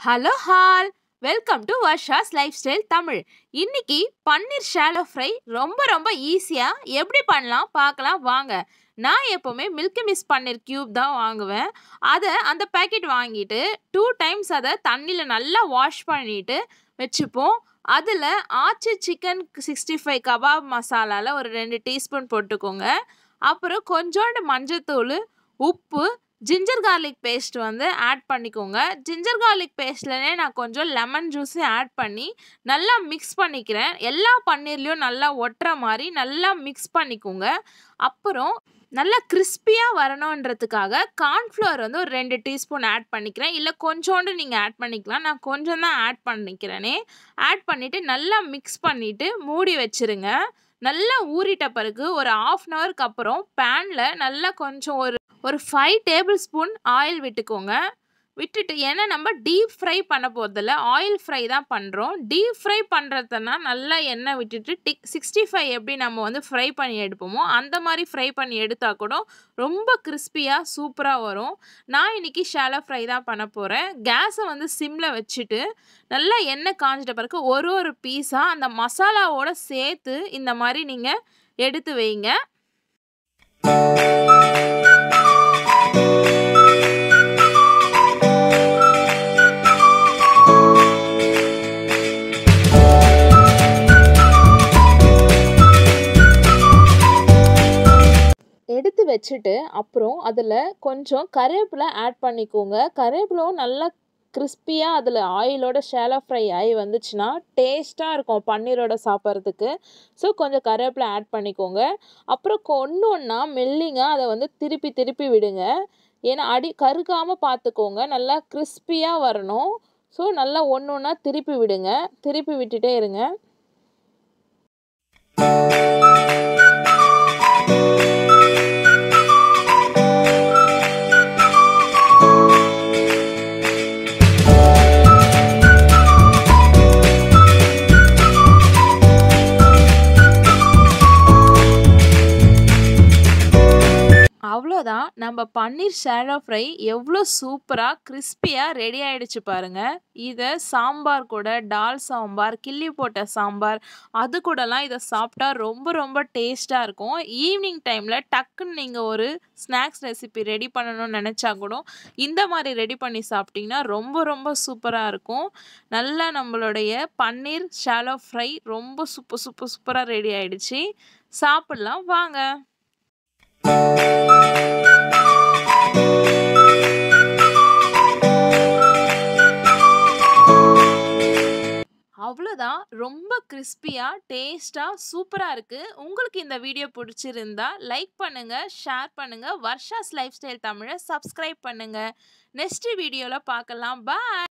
hello all welcome to Varsha's life style Tamil இன்னைக்கு paneer shallow fry ரொம்ப ரொம்ப ஈஸியாக எப்படி பண்ணலாம் பார்க்கலாம் வாங்க நான் எப்போவுமே மில்கி மிஸ் பன்னீர் க்யூப் தான் வாங்குவேன் அதை அந்த பேக்கெட் வாங்கிட்டு டூ டைம்ஸ் அதை தண்ணியில் நல்லா வாஷ் பண்ணிட்டு வச்சுப்போம் அதில் Aachi chicken sixty five kebab மசாலாவில் ஒரு ரெண்டு டீஸ்பூன் போட்டுக்கோங்க அப்புறம் கொஞ்சோண்டு மஞ்சத்தூள் உப்பு ஜிஞ்சர் கார்லிக் பேஸ்ட் வந்து ஆட் பண்ணிக்கோங்க ஜிஞ்சர் கார்லிக் பேஸ்ட்லனே நான் கொஞ்சம் லெமன் ஜூஸும் ஆட் பண்ணி நல்லா மிக்ஸ் பண்ணிக்கிறேன் எல்லா பன்னீர்லேயும் நல்லா ஒட்டுற மாதிரி நல்லா மிக்ஸ் பண்ணிக்கோங்க அப்புறம் நல்லா கிறிஸ்பியாக வரணுன்றதுக்காக கார்ன்ஃப்ளவர் வந்து ஒரு ரெண்டு டீஸ்பூன் ஆட் பண்ணிக்கிறேன் இல்லை கொஞ்சோண்டு நீங்கள் ஆட் பண்ணிக்கலாம் நான் கொஞ்சம் தான் ஆட் பண்ணிக்கிறேனே ஆட் பண்ணிவிட்டு நல்லா மிக்ஸ் பண்ணிவிட்டு மூடி வச்சுருங்க நல்லா ஊறிட்ட பிறகு ஒரு ஆஃப் அன் ஹவருக்கு அப்புறம் பேனில் நல்லா கொஞ்சம் ஒரு ஒரு ஃபைவ் டேபிள் ஸ்பூன் ஆயில் விட்டுக்கோங்க விட்டுட்டு ஏன்னா நம்ம டீப் ஃப்ரை பண்ண போகிறதில்ல ஆயில் ஃப்ரை தான் பண்ணுறோம் டீப் ஃப்ரை பண்ணுறதுனா நல்லா எண்ணெய் விட்டுட்டு டிக் சிக்ஸ்டி ஃபைவ் எப்படி நம்ம வந்து ஃப்ரை பண்ணி எடுப்போமோ அந்த மாதிரி ஃப்ரை பண்ணி எடுத்தால் கூட ரொம்ப கிறிஸ்பியாக சூப்பராக வரும் நான் இன்றைக்கி ஷாலோ ஃப்ரை தான் பண்ண போகிறேன் கேஸை வந்து சிம்மில் வச்சுட்டு நல்லா எண்ணெய் காஞ்சிட்ட பிறகு ஒரு ஒரு பீஸாக அந்த மசாலாவோட சேர்த்து இந்த மாதிரி நீங்கள் எடுத்து வைங்க எடுத்து வச்சுட்டு அப்புறம் அதில் கொஞ்சம் கருவேப்பிலை ஆட் பண்ணிக்கோங்க கருவேப்பிலும் நல்லா கிறிஸ்பியாக அதில் ஆயிலோட ஷேலோ ஃப்ரை ஆகி வந்துச்சுன்னா டேஸ்ட்டாக இருக்கும் பன்னீரோட சாப்பிட்றதுக்கு ஸோ கொஞ்சம் கருவேப்பிலை ஆட் பண்ணிக்கோங்க அப்புறம் ஒன்று ஒன்றா மெல்லிங்காக அதை வந்து திருப்பி திருப்பி விடுங்க ஏன்னா அடி கருக்காமல் பார்த்துக்கோங்க நல்லா கிறிஸ்பியாக வரணும் ஸோ நல்லா ஒன்று ஒன்றா திருப்பி விடுங்க திருப்பி விட்டுட்டே இருங்க அவ்வளோதான் நம்ம பன்னீர் ஷேலோ ஃப்ரை எவ்வளோ சூப்பராக கிறிஸ்பியாக ரெடி ஆகிடுச்சு பாருங்கள் இதை சாம்பார் கூட டால் சாம்பார் கிள்ளி போட்ட சாம்பார் அது கூடலாம் இதை சாப்பிட்டா ரொம்ப ரொம்ப டேஸ்ட்டாக இருக்கும் ஈவினிங் டைமில் டக்குன்னு நீங்கள் ஒரு ஸ்நாக்ஸ் ரெசிபி ரெடி பண்ணணும்னு நினச்சா கூட இந்த மாதிரி ரெடி பண்ணி சாப்பிட்டிங்கன்னா ரொம்ப ரொம்ப சூப்பராக இருக்கும் நல்லா நம்மளுடைய பன்னீர் ஷாலோ ஃப்ரை ரொம்ப சூப்பர் சூப்பர் சூப்பராக ரெடி ஆகிடுச்சு சாப்பிட்லாம் வாங்க அவ்வளோதான் ரொம்ப கிறிஸ்பியாக டேஸ்ட்டாக சூப்பராக இருக்குது உங்களுக்கு இந்த வீடியோ பிடிச்சிருந்தா லைக் பண்ணுங்கள் ஷேர் பண்ணுங்கள் வர்ஷாஸ் லைஃப் ஸ்டைல் தமிழை சப்ஸ்கிரைப் பண்ணுங்கள் நெக்ஸ்ட் வீடியோவில் பார்க்கலாம் பாய்